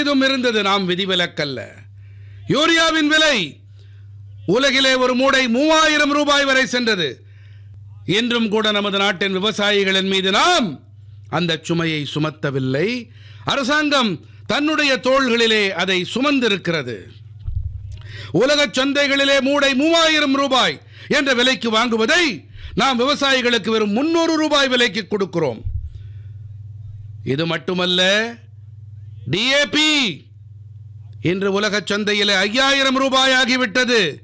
பெரிதும் இருந்தது நாம் விதிவிலக்கல்ல யூரியாவின் விலை உலகிலே ஒரு மூடை மூவாயிரம் ரூபாய் வரை சென்றது இன்றும் கூட நமது நாட்டின் விவசாயிகளின் மீது நாம் அந்த சுமையை சுமத்தவில்லை அரசாங்கம் தன்னுடைய தோள்களிலே அதை சுமந்திருக்கிறது உலகச் சந்தைகளிலே மூடை மூவாயிரம் ரூபாய் என்ற விலைக்கு வாங்குவதை நாம் விவசாயிகளுக்கு வெறும் முன்னூறு ரூபாய் விலைக்கு கொடுக்கிறோம் இது மட்டுமல்ல டிஏபி இன்று உலகச் சந்தையில் ஐயாயிரம் ரூபாய் ஆகிவிட்டது